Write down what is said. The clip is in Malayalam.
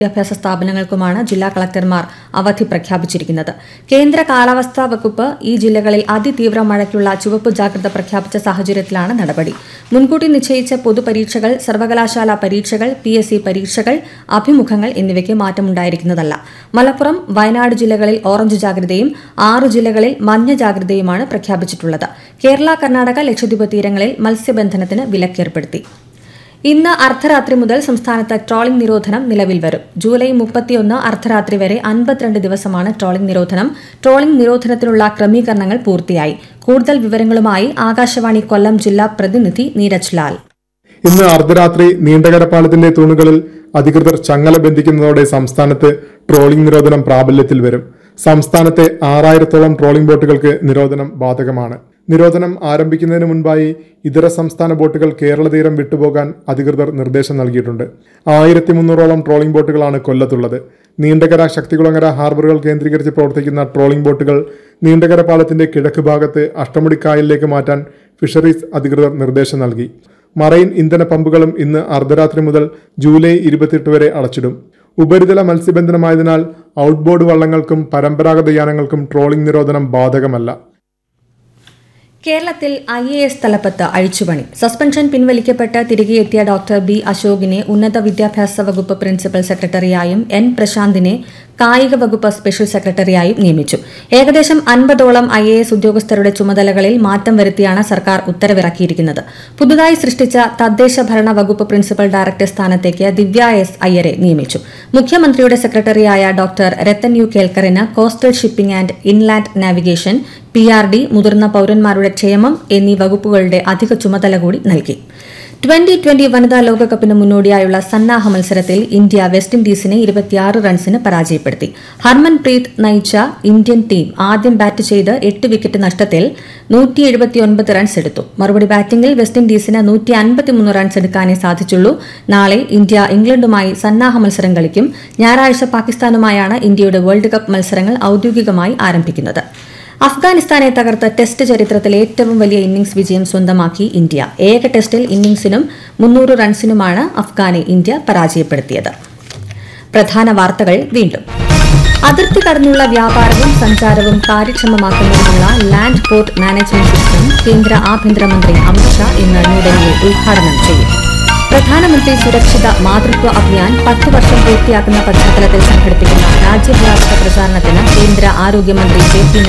വിദ്യാഭ്യാസ സ്ഥാപനങ്ങൾക്കുമാണ് ജില്ലാ കളക്ടർമാർ അവധി പ്രഖ്യാപിച്ചിരിക്കുന്നത് കേന്ദ്ര കാലാവസ്ഥാ വകുപ്പ് ഈ ജില്ലകളിൽ അതിതീവ്ര മഴയ്ക്കുള്ള ചുവപ്പ് ജാഗ്രത പ്രഖ്യാപിച്ച സാഹചര്യത്തിലാണ് നടപടി മുൻകൂട്ടി നിശ്ചയിച്ച പൊതുപരീക്ഷകൾ സർവകലാശാല പരീക്ഷകൾ പി എസ് സി പരീക്ഷകൾ അഭിമുഖങ്ങൾ എന്നിവയ്ക്ക് മാറ്റമുണ്ടായിരിക്കുന്നതല്ല മലപ്പുറം വയനാട് ജില്ലകളിൽ ഓറഞ്ച് ജാഗ്രതയും ആറ് ജില്ലകളിൽ മഞ്ഞ ജാഗ്രതയുമാണ് പ്രഖ്യാപിച്ചിട്ടുള്ളത് കേരള കർണാടക ലക്ഷദ്വീപ് തീരങ്ങളിൽ മത്സ്യബന്ധനത്തിന് വിലക്കേർപ്പെടുത്തി ഇന്ന് അർദ്ധരാത്രി മുതൽ സംസ്ഥാനത്ത് ട്രോളിംഗ് നിരോധനം നിലവിൽ വരും ജൂലൈ മുപ്പത്തിയൊന്ന് അർദ്ധരാത്രി വരെ അൻപത്തിരണ്ട് ദിവസമാണ് ട്രോളിംഗ് നിരോധനം ട്രോളിംഗ് നിരോധനത്തിനുള്ള ക്രമീകരണങ്ങൾ പൂർത്തിയായി കൂടുതൽ വിവരങ്ങളുമായി ആകാശവാണി കൊല്ലം ജില്ലാ പ്രതിനിധി നീരജ് ലാൽ ഇന്ന് അർദ്ധരാത്രി നീണ്ടകര പാലത്തിന്റെ തൂണുകളിൽ അധികൃതർ ചങ്ങല ബന്ധിക്കുന്നതോടെ സംസ്ഥാനത്ത് ട്രോളിംഗ് നിരോധനം പ്രാബല്യത്തിൽ വരും സംസ്ഥാനത്തെ ആറായിരത്തോളം ട്രോളിംഗ് ബോട്ടുകൾക്ക് നിരോധനം ബാധകമാണ് നിരോധനം ആരംഭിക്കുന്നതിന് മുൻപായി ഇതര സംസ്ഥാന ബോട്ടുകൾ കേരള തീരം വിട്ടുപോകാൻ അധികൃതർ നിർദ്ദേശം നൽകിയിട്ടുണ്ട് ആയിരത്തി മുന്നൂറോളം ട്രോളിംഗ് ബോട്ടുകളാണ് കൊല്ലത്തുള്ളത് നീണ്ടകര ശക്തികുളങ്ങര ഹാർബറുകൾ കേന്ദ്രീകരിച്ച് പ്രവർത്തിക്കുന്ന ട്രോളിംഗ് ബോട്ടുകൾ നീണ്ടകര പാലത്തിന്റെ കിഴക്ക് ഭാഗത്ത് അഷ്ടമുടിക്കായലിലേക്ക് മാറ്റാൻ ഫിഷറീസ് അധികൃതർ നിർദ്ദേശം നൽകി മറൈൻ ഇന്ധന പമ്പുകളും ഇന്ന് അർദ്ധരാത്രി മുതൽ ജൂലൈ ഇരുപത്തിയെട്ട് വരെ അടച്ചിടും ഉപരിതല മത്സ്യബന്ധനമായതിനാൽ ഔട്ട്ബോർഡ് വള്ളങ്ങൾക്കും പരമ്പരാഗത യാനങ്ങൾക്കും ട്രോളിംഗ് നിരോധനം ബാധകമല്ല കേരളത്തിൽ ഐ എ എസ് തലപ്പത്ത് അഴിച്ചുപണി സസ്പെൻഷൻ പിൻവലിക്കപ്പെട്ട് തിരികെ എത്തിയ ഡോക്ടർ ബി അശോകിനെ ഉന്നത വിദ്യാഭ്യാസ വകുപ്പ് പ്രിൻസിപ്പൽ സെക്രട്ടറിയായും എൻ പ്രശാന്തിനെ കായിക വകുപ്പ് സ്പെഷ്യൽ സെക്രട്ടറിയായും നിയമിച്ചു ഏകദേശം അൻപതോളം ഐ എ എസ് ഉദ്യോഗസ്ഥരുടെ ചുമതലകളിൽ മാറ്റം വരുത്തിയാണ് സർക്കാർ ഉത്തരവിറക്കിയിരിക്കുന്നത് പുതുതായി സൃഷ്ടിച്ച തദ്ദേശ ഭരണ വകുപ്പ് പ്രിൻസിപ്പൽ ഡയറക്ടർ സ്ഥാനത്തേക്ക് ദിവ്യ എസ് അയ്യരെ നിയമിച്ചു മുഖ്യമന്ത്രിയുടെ സെക്രട്ടറിയായ ഡോക്ടർ രത്തൻ യു കേൽക്കറിന് coastal shipping and inland navigation P R D മുതിർന്ന പൌരന്മാരുടെ ക്ഷേമം എന്നീ വകുപ്പുകളുടെ അധിക ചുമതല കൂടി നൽകി ട്വന്റി ട്വന്റി വനിതാ ലോകകപ്പിന് മുന്നോടിയായുള്ള സന്നാഹ മത്സരത്തിൽ ഇന്ത്യ വെസ്റ്റ് ഇൻഡീസിനെ ഇരുപത്തിയാറ് റൺസിന് പരാജയപ്പെടുത്തി ഹർമൻപ്രീത് നയിച്ച ഇന്ത്യൻ ടീം ആദ്യം ബാറ്റ് ചെയ്ത് എട്ട് വിക്കറ്റ് നഷ്ടത്തിൽ നൂറ്റി എഴുപത്തിയൊൻപത് റൺസ് എടുത്തു മറുപടി ബാറ്റിംഗിൽ വെസ്റ്റ് ഇൻഡീസിന് നൂറ്റി അൻപത്തിമൂന്ന് റൺസ് എടുക്കാനേ സാധിച്ചുള്ളൂ നാളെ ഇന്ത്യ ഇംഗ്ലണ്ടുമായി സന്നാഹ മത്സരം കളിക്കും ഞായറാഴ്ച പാകിസ്ഥാനുമായാണ് ഇന്ത്യയുടെ വേൾഡ് കപ്പ് മത്സരങ്ങൾ ഔദ്യോഗികമായി ആരംഭിക്കുന്നത് അഫ്ഗാനിസ്ഥാനെ തകർത്ത് ടെസ്റ്റ് ചരിത്രത്തിലെ ഏറ്റവും വലിയ ഇന്നിംഗ്സ് വിജയം സ്വന്തമാക്കി ഇന്ത്യ ഏക ടെസ്റ്റിൽ ഇന്നിംഗ്സിനും മുന്നൂറ് റൺസിനുമാണ് അഫ്ഗാനെ ഇന്ത്യ പരാജയപ്പെടുത്തിയത് പ്രധാന വാർത്തകൾ വീണ്ടും അതിർത്തി കടന്നുള്ള വ്യാപാരവും സഞ്ചാരവും കാര്യക്ഷമമാക്കുന്നതിനുള്ള ലാൻഡ് പോർട്ട് മാനേജ്മെന്റ് സിസ്റ്റം കേന്ദ്ര ആഭ്യന്തരമന്ത്രി അമിത്ഷാ ഇന്ന് ന്യൂഡൽഹിയിൽ ഉദ്ഘാടനം ചെയ്യും പ്രധാനമന്ത്രി സുരക്ഷിത മാതൃത്വ അഭിയാൻ പത്ത് വർഷം പൂർത്തിയാക്കുന്ന പശ്ചാത്തലത്തിൽ സംഘടിപ്പിക്കുന്ന രാജ്യവ്യാപക പ്രചാരണത്തിന് കേന്ദ്ര ആരോഗ്യമന്ത്രി ജെ പി